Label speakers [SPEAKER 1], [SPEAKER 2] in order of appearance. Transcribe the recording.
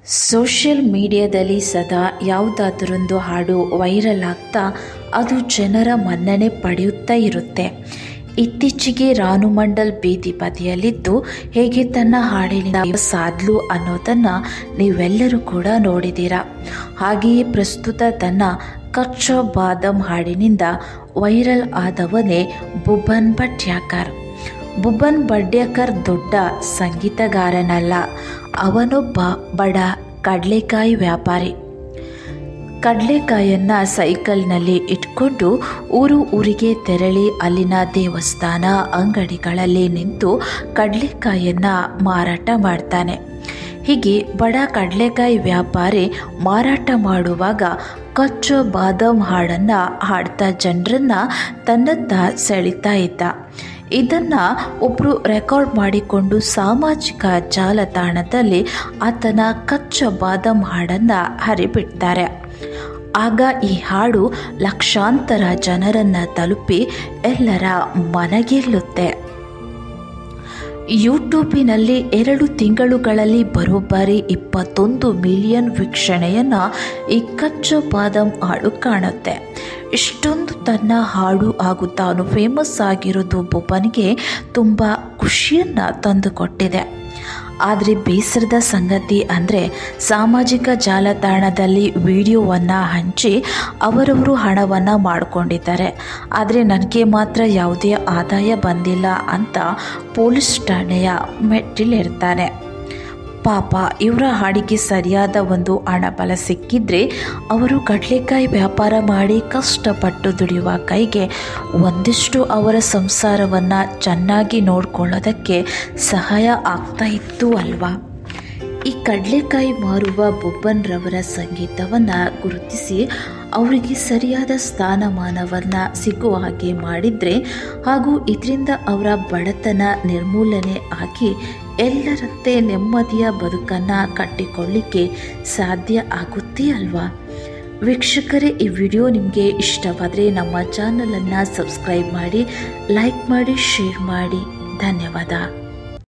[SPEAKER 1] social ಮೀಡಿಯಾದಲ್ಲಿ ಸದಾ ಯಾವುದಾದರೊಂದು ಹಾಡು ವೈರಲ್ ಆಗ್ತಾ ಅದು ಜನರ ಮನ್ನಣೆ ಪಡೆಯುತ್ತಾ ಇರುತ್ತೆ ಇತ್ತೀಚೆಗೆ ರಾನು ಮಂಡಲ್ ಬೀದಿ ಬದಿಯಲ್ಲಿದ್ದು ಹೇಗೆ ತನ್ನ ಹಾಡಿನಿಂದ ಸಾದ್ಲು ಅನ್ನೋದನ್ನು ನೀವೆಲ್ಲರೂ ಕೂಡ ನೋಡಿದ್ದೀರಾ ಹಾಗೆಯೇ ಪ್ರಸ್ತುತ ತನ್ನ ಕಚ್ಚ ಬಾದಂ ಹಾಡಿನಿಂದ ವೈರಲ್ ಆದವನೇ ಬುಬನ್ ಭಟ್ಯಾಕರ್ ಬುಬನ್ ಬಡ್ಯಾಕರ್ ದೊಡ್ಡ ಸಂಗೀತಗಾರನಲ್ಲ ಅವನೊಬ್ಬ ಬಡ ಕಡಲೆಕಾಯಿ ವ್ಯಾಪಾರಿ ಕಡಲೆಕಾಯನ್ನು ಸೈಕಲ್ನಲ್ಲಿ ಇಟ್ಕೊಂಡು ಊರು ಊರಿಗೆ ತೆರಳಿ ಅಲ್ಲಿನ ದೇವಸ್ಥಾನ ಅಂಗಡಿಗಳಲ್ಲಿ ನಿಂತು ಕಡಲೆಕಾಯನ್ನು ಮಾರಾಟ ಮಾಡ್ತಾನೆ ಹೀಗೆ ಬಡ ಕಡಲೆಕಾಯಿ ವ್ಯಾಪಾರಿ ಮಾರಾಟ ಮಾಡುವಾಗ ಕಚ್ಚೋ ಬಾದಾಮ್ ಹಾಡನ್ನು ಹಾಡ್ತಾ ಜನರನ್ನು ತನ್ನತ್ತ ಸೆಳಿತಾ ಇದ್ದ ಇದನ್ನು ಒಬ್ಬರು ರೆಕಾರ್ಡ್ ಮಾಡಿಕೊಂಡು ಸಾಮಾಜಿಕ ಜಾಲತಾಣದಲ್ಲಿ ಆತನ ಕಚ್ಚ ಬಾದಾಮ್ ಹಾಡನ್ನು ಹರಿಬಿಡ್ತಾರೆ ಆಗ ಈ ಹಾಡು ಲಕ್ಷಾಂತರ ಜನರನ್ನು ತಲುಪಿ ಎಲ್ಲರ ಮನಗೆಲ್ಲುತ್ತೆ ಯೂಟ್ಯೂಬಿನಲ್ಲಿ ಎರಡು ತಿಂಗಳುಗಳಲ್ಲಿ ಬರೋಬ್ಬರಿ ಇಪ್ಪತ್ತೊಂದು ಮಿಲಿಯನ್ ವೀಕ್ಷಣೆಯನ್ನು ಈ ಕಚ್ಚು ಬಾದಾಮ್ ಹಾಡು ಕಾಣುತ್ತೆ ಇಷ್ಟೊಂದು ತನ್ನ ಹಾಡು ಹಾಗೂ ತಾನು ಫೇಮಸ್ ಆಗಿರೋದು ಬೊಬ್ಬನಿಗೆ ತುಂಬ ಖುಷಿಯನ್ನು ತಂದುಕೊಟ್ಟಿದೆ ಆದರೆ ಬೇಸರದ ಸಂಗತಿ ಅಂದರೆ ಸಾಮಾಜಿಕ ಜಾಲತಾಣದಲ್ಲಿ ವಿಡಿಯೋವನ್ನು ಹಂಚಿ ಅವರವರು ಹಣವನ್ನು ಮಾಡಿಕೊಂಡಿದ್ದಾರೆ ಆದರೆ ನನಗೆ ಮಾತ್ರ ಯಾವುದೇ ಆದಾಯ ಬಂದಿಲ್ಲ ಅಂತ ಪೊಲೀಸ್ ಠಾಣೆಯ ಮೆಟ್ಟಿಲಿರ್ತಾನೆ ಪಾಪ ಇವರ ಹಾಡಿಗೆ ಸರಿಯಾದ ಒಂದು ಹಣಬಲ ಸಿಕ್ಕಿದ್ರೆ ಅವರು ಕಡಲೆಕಾಯಿ ವ್ಯಾಪಾರ ಮಾಡಿ ಕಷ್ಟಪಟ್ಟು ದುಡಿಯುವ ಕೈಗೆ ಒಂದಿಷ್ಟು ಅವರ ಸಂಸಾರವನ್ನು ಚೆನ್ನಾಗಿ ನೋಡ್ಕೊಳ್ಳೋದಕ್ಕೆ ಸಹಾಯ ಆಗ್ತಾ ಇತ್ತು ಅಲ್ವಾ ಈ ಕಡಲೆಕಾಯಿ ಮಾರುವ ಬೊಬ್ಬನ್ರವರ ಸಂಗೀತವನ್ನು ಗುರುತಿಸಿ ಅವರಿಗೆ ಸರಿಯಾದ ಸ್ಥಾನಮಾನವನ್ನು ಸಿಗುವ ಹಾಗೆ ಮಾಡಿದರೆ ಹಾಗೂ ಇದರಿಂದ ಅವರ ಬಡತನ ನಿರ್ಮೂಲನೆ ಆಗಿ ಎಲ್ಲರಂತೆ ನೆಮ್ಮದಿಯ ಬದುಕನ್ನು ಕಟ್ಟಿಕೊಳ್ಳಿಕ್ಕೆ ಸಾಧ್ಯ ಆಗುತ್ತೆ ಅಲ್ವಾ ವೀಕ್ಷಕರೇ ಈ ವಿಡಿಯೋ ನಿಮಗೆ ಇಷ್ಟವಾದರೆ ನಮ್ಮ ಚಾನಲನ್ನು ಸಬ್ಸ್ಕ್ರೈಬ್ ಮಾಡಿ ಲೈಕ್ ಮಾಡಿ ಶೇರ್ ಮಾಡಿ ಧನ್ಯವಾದ